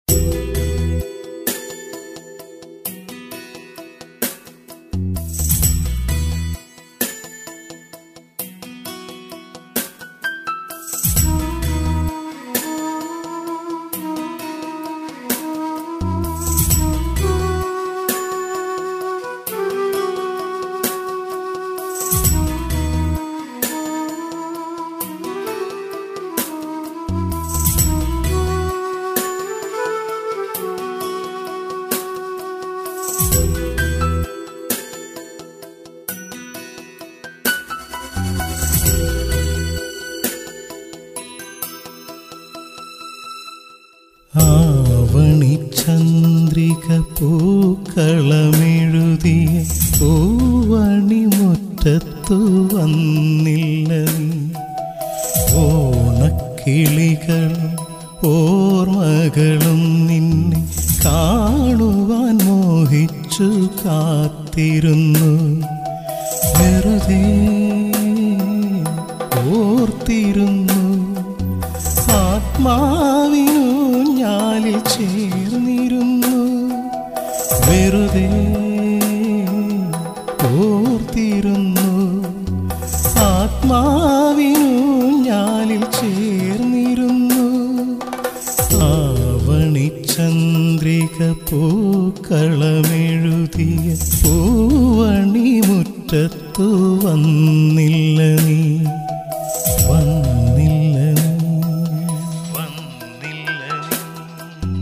ആവണി ചന്ദ്രിക പൂക്കളമെഴുതിയ പൂവണി മുറ്റത്തു വന്നില്ല നീ ഓണക്കിളികൾ ഓർമ്മകളും നിന്നെ കാണുവാൻ മോഹിച്ചു കാത്തിരുന്നു വെറുതെ ഓർത്തിരുന്നു ആത്മാവിനു ഞാലിൽ ചേർന്നിരുന്നു വെറുതെ ഓർത്തിരുന്നു ആത്മാവിനു ഞാലിൽ ചേർന്നിരുന്നു ആവണി ചന്ദ്രിക പൂക്കളമെഴുതിയ പൂവണി മുറ്റത്തു വന്നില്ല നീ വന്നില്ല നീ വന്നില്ല നീ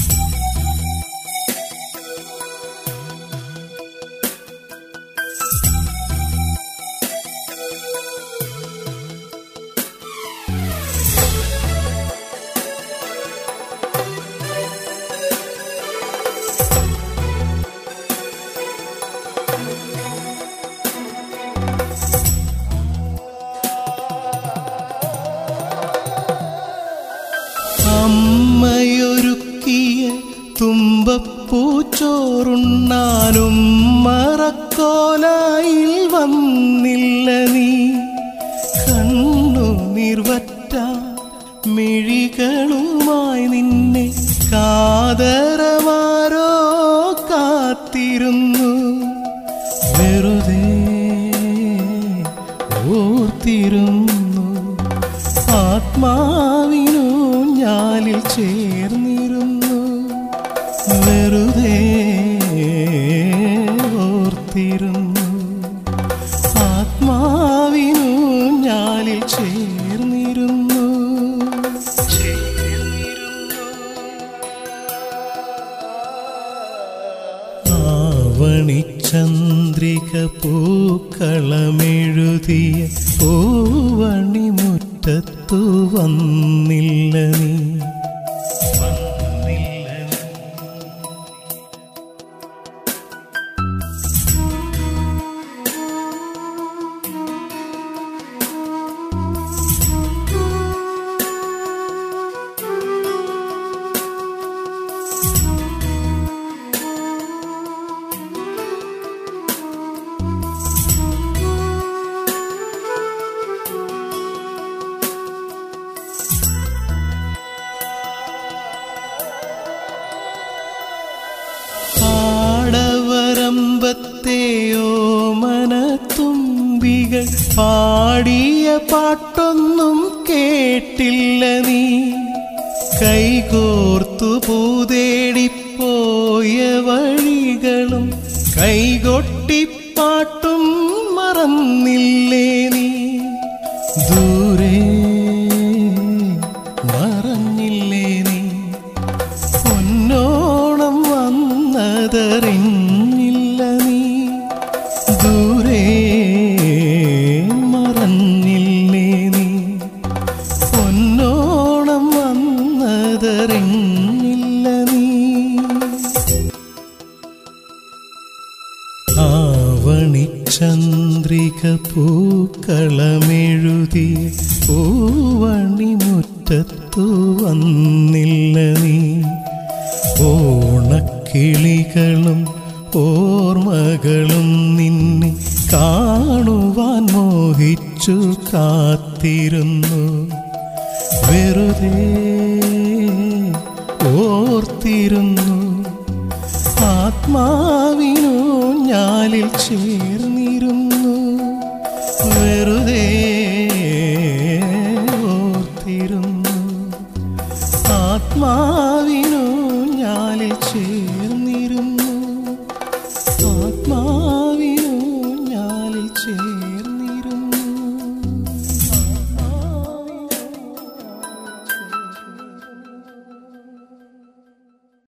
അമ്മയൊരുക്കിയ തുമ്പപ്പൂച്ചോറുണ്ണാനും മറക്കോലായിൽ വന്നില്ല നീ കണ്ണു നിർവറ്റ മിഴികളുമായി നിന്നെ കാതരമാരോ കാത്തിരുന്നു വെറുതെ ഓർത്തിരുന്നു ആത്മാവിനു ഞാലിൽ ചേർന്നിരുന്നു വെറുതെ ഓർത്തിരുന്നു ആത്മാവിനു ഞാലിൽ ചേർന്നിരുന്നു ആവണി ചന്ദ്രിക പൂക്കളമെഴുതിയ പൂവണി മുറ്റത്തു വന്നില്ല നീ വന്നില്ല നീ പാടവരമ്പത്തെയോ മനത്തുമ്പികൾ പാടിയ പാട്ടൊന്നും കേട്ടില്ല നീ കൈകോർത്തു പൂതേടിപ്പോയ വഴികളും കൈകൊട്ടിപ്പാട്ടും മറന്നില്ലേ നീ ദൂരെ മറഞ്ഞില്ലേ നീ പൊന്നോണം വന്നതറിഞ്ഞില്ല നീ ദൂരെ മറഞ്ഞില്ലേ നീ പൊന്നോണം വന്നതറിഞ്ഞില്ല നീ ആവണി ചന്ദ്രിക പൂക്കളമെഴുതി പൂവണി മുറ്റത്തു വന്നില്ല നീ ഓണക്കിളികളും ഓർമ്മകളും നിന്നെ കാണുവാൻ മോഹിച്ചു കാത്തിരുന്നു വെറുതെ ഓർത്തിരുന്നു ഓർത്തിരുന്നു ആത്മാവിനു ഞാലിൽ ചേർന്നിരുന്നു